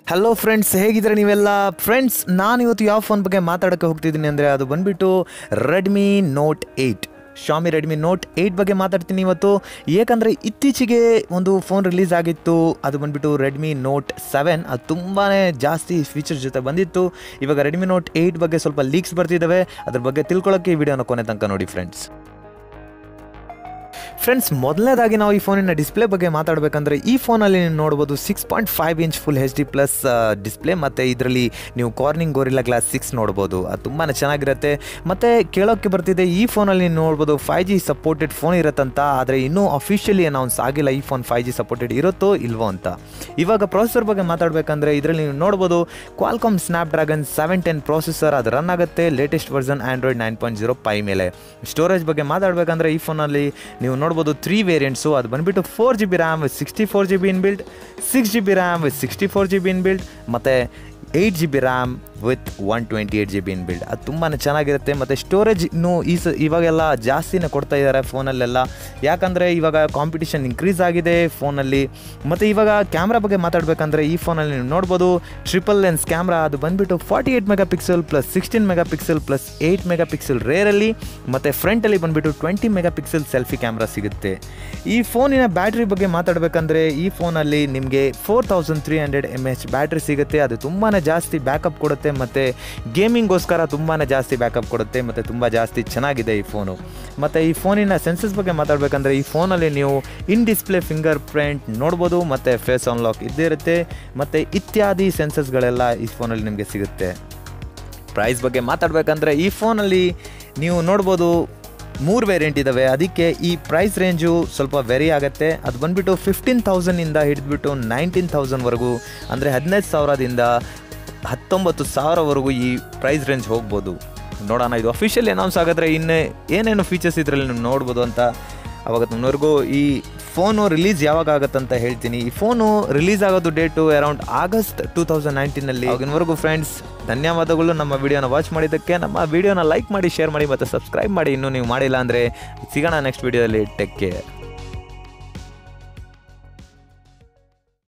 hello friends ಹೇಗಿದ್ರೆ ನೀವೆಲ್ಲ friends ನಾನು ಇವತ್ತು ಯಾವ ಫೋನ್ ಬಗ್ಗೆ ಮಾತಾಡೋಕ್ಕೆ ಹೋಗ್ತಿದ್ದೀನಿ ಅಂದರೆ ಅದು ಬಂದ್ಬಿಟ್ಟು Redmi Note eight Xiaomi Redmi Note eight ಬಗ್ಗೆ ಮಾತಾಡ್ತೀನಿ ಇವತ್ತು ಏಕೆಂದರೆ ಇತ್ತೀಚೆಗೆ ಒಂದು ಫೋನ್ ರಿಲೀಸ್ ಆಗಿತ್ತು ಅದು ಬಂದ್ಬಿಟ್ಟು ರೆಡ್ಮಿ ನೋಟ್ ಸೆವೆನ್ ಅದು ತುಂಬಾ ಜಾಸ್ತಿ ಫೀಚರ್ಸ್ ಜೊತೆ ಬಂದಿತ್ತು ಇವಾಗ ರೆಡ್ಮಿ ನೋಟ್ ಏಯ್ಟ್ ಬಗ್ಗೆ ಸ್ವಲ್ಪ ಲೀಕ್ಸ್ ಬರ್ತಿದ್ದಾವೆ ಅದ್ರ ಬಗ್ಗೆ ತಿಳ್ಕೊಳ್ಳೋಕ್ಕೆ ಈ ವಿಡಿಯೋನ ಕೊನೆ ತನಕ ನೋಡಿ ಫ್ರೆಂಡ್ಸ್ ಫ್ರೆಂಡ್ಸ್ ಮೊದಲನೇದಾಗಿ ನಾವು ಈ ಫೋನಿನ ಡಿಸ್ಪ್ಲೇ ಬಗ್ಗೆ ಮಾತಾಡಬೇಕಂದ್ರೆ ಈ ಫೋನಲ್ಲಿ ನೀವು ನೋಡ್ಬೋದು six point five inch full H D plus display ಮತ್ತು ಇದರಲ್ಲಿ ನೀವು ಕಾರ್ನಿಂಗ್ ಗೋರಿಲ್ಲ ಗ್ಲಾಸ್ ಸಿಕ್ಸ್ ನೋಡ್ಬೋದು ಅದು ತುಂಬಾ ಚೆನ್ನಾಗಿರುತ್ತೆ ಮತ್ತು ಕೇಳೋಕ್ಕೆ ಬರ್ತಿದೆ ಈ ಫೋನಲ್ಲಿ ನೀವು ನೋಡ್ಬೋದು ಫೈವ್ ಜಿ ಸಪೋರ್ಟೆಡ್ ಫೋನ್ ಇರುತ್ತಂತ ಆದರೆ ಇನ್ನೂ ಅಫಿಷಿಯಲಿ ಅನೌನ್ಸ್ ಆಗಿಲ್ಲ ಈ ಫೋನ್ ಫೈವ್ ಜಿ ಸಪೋರ್ಟೆಡ್ ಇರುತ್ತೋ ಇಲ್ವೋ ಅಂತ ಇವಾಗ ಪ್ರೊಸೆಸರ್ ಬಗ್ಗೆ ಮಾತಾಡಬೇಕಂದ್ರೆ ಇದರಲ್ಲಿ ನೀವು ನೋಡ್ಬೋದು Qualcomm Snapdragon seven ten processor ಅದು ರನ್ ಆಗುತ್ತೆ latest version Android nine point zero Pie ಮೇಲೆ ಸ್ಟೋರೇಜ್ ಬಗ್ಗೆ ಮಾತಾಡಬೇಕಂದ್ರೆ ಈ ಫೋನಲ್ಲಿ ನೀವು ನೋಡ್ಬೋದು ತ್ರೀ ವೇರಿಯಂಟ್ಸು ಅದು ಬಂದುಬಿಟ್ಟು four G B RAM with sixty four G B in built six G B RAM with sixty four G B in built ಮತ್ತು eight G B RAM with one twenty eight G B in built ಅದು ತುಂಬಾ ಚೆನ್ನಾಗಿರುತ್ತೆ ಮತ್ತು storage ಇನ್ನೂ ಈ ಸ ಇವಾಗೆಲ್ಲ ಜಾಸ್ತಿನೇ ಕೊಡ್ತಾ ಇದ್ದಾರೆ ಫೋನಲ್ಲೆಲ್ಲ ಯಾಕಂದರೆ ಇವಾಗ ಕಾಂಪಿಟಿಷನ್ ಇನ್ಕ್ರೀಸ್ ಆಗಿದೆ ಫೋನಲ್ಲಿ ಮತ್ತು ಇವಾಗ ಕ್ಯಾಮ್ರಾ ಬಗ್ಗೆ ಮಾತಾಡಬೇಕಂದ್ರೆ ಈ ಫೋನಲ್ಲಿ ನೀವು ನೋಡ್ಬೋದು ಟ್ರಿಪಲ್ ಲೆನ್ಸ್ ಕ್ಯಾಮ್ರಾ ಅದು ಬಂದುಬಿಟ್ಟು forty eight mega pixel plus sixteen mega pixel plus eight mega pixel ರೇರಲ್ಲಿ ಮತ್ತು ಫ್ರಂಟಲ್ಲಿ ಬಂದುಬಿಟ್ಟು twenty mega pixel selfie camera ಸಿಗುತ್ತೆ ಈ ಫೋನಿನ ಬ್ಯಾಟ್ರಿ ಬಗ್ಗೆ ಮಾತಾಡಬೇಕಂದ್ರೆ ಈ ಫೋನಲ್ಲಿ ನಿಮಗೆ four thousand three hundred M H battery ಸಿಗುತ್ತೆ ಅದು ತುಂಬಾ ಜಾಸ್ತಿ ಬ್ಯಾಕಪ್ ಕೊಡುತ್ತೆ ಮತ್ತು ಗೇಮಿಂಗೋಸ್ಕರ ತುಂಬಾ ಜಾಸ್ತಿ ಬ್ಯಾಕಪ್ ಕೊಡುತ್ತೆ ಮತ್ತು ತುಂಬ ಜಾಸ್ತಿ ಚೆನ್ನಾಗಿದೆ ಈ ಫೋನು ಮತ್ತು ಈ ಫೋನಿನ ಸೆನ್ಸಸ್ ಬಗ್ಗೆ ಮಾತಾಡಬೇಕಂದ್ರೆ ಈ ಫೋನಲ್ಲಿ ನೀವು ಇನ್ ಡಿಸ್ಪ್ಲೇ ಫಿಂಗರ್ ಪ್ರಿಂಟ್ ನೋಡ್ಬೋದು ಮತ್ತು ಫೇಸ್ ಅನ್ಲಾಕ್ ಇದ್ದೇ ಇರುತ್ತೆ ಮತ್ತು ಇತ್ಯಾದಿ ಸೆನ್ಸಸ್ಗಳೆಲ್ಲ ಈ ಫೋನಲ್ಲಿ ನಿಮಗೆ ಸಿಗುತ್ತೆ ಪ್ರೈಸ್ ಬಗ್ಗೆ ಮಾತಾಡಬೇಕಂದ್ರೆ ಈ ಫೋನಲ್ಲಿ ನೀವು ನೋಡ್ಬೋದು ಮೂರು ವೇರಿಯಂಟ್ ಇದ್ದಾವೆ ಅದಕ್ಕೆ ಈ ಪ್ರೈಸ್ ರೇಂಜು ಸ್ವಲ್ಪ ವೆರಿ ಆಗುತ್ತೆ ಅದು ಬಂದುಬಿಟ್ಟು ಫಿಫ್ಟೀನ್ ತೌಸಂಡಿಂದ ಹಿಡಿದ್ಬಿಟ್ಟು ನೈನ್ಟೀನ್ ತೌಸಂಡ್ವರೆಗೂ ಅಂದರೆ ಹದಿನೈದು ಸಾವಿರದಿಂದ ಹತ್ತೊಂಬತ್ತು ಸಾವಿರವರೆಗೂ ಈ ಪ್ರೈಸ್ ರೇಂಜ್ ಹೋಗ್ಬೋದು ನೋಡೋಣ ಇದು ಅಫಿಷಿಯಲ್ ಅನೌನ್ಸ್ ಆಗಿದ್ರೆ ಇನ್ನೇ ಏನೇನು ಫೀಚರ್ಸ್ ಇದರಲ್ಲಿ ನೀವು ನೋಡ್ಬೋದು ಅಂತ ಅವಾಗ ನಮ್ಮವರೆಗೂ ಈ ಫೋನು ರಿಲೀಸ್ ಯಾವಾಗ ಆಗುತ್ತಂತ ಹೇಳ್ತೀನಿ ಈ ಫೋನು ರಿಲೀಸ್ ಆಗೋದು date around August two thousand ನೈನ್ಟೀನಲ್ಲಿ ಆಗಿನವರೆಗೂ ಫ್ರೆಂಡ್ಸ್ ಧನ್ಯವಾದಗಳು ನಮ್ಮ ವಿಡಿಯೋನ ವಾಚ್ ಮಾಡಿದ್ದಕ್ಕೆ ನಮ್ಮ ವಿಡಿಯೋನ ಲೈಕ್ ಮಾಡಿ ಶೇರ್ ಮಾಡಿ ಮತ್ತು ಸಬ್ಸ್ಕ್ರೈಬ್ ಮಾಡಿ ಇನ್ನೂ ನೀವು ಮಾಡಿಲ್ಲ ಅಂದರೆ ಸಿಗೋಣ ನೆಕ್ಸ್ಟ್ ವಿಡಿಯೋದಲ್ಲಿ ಟೇಕ್ ಕೇರ್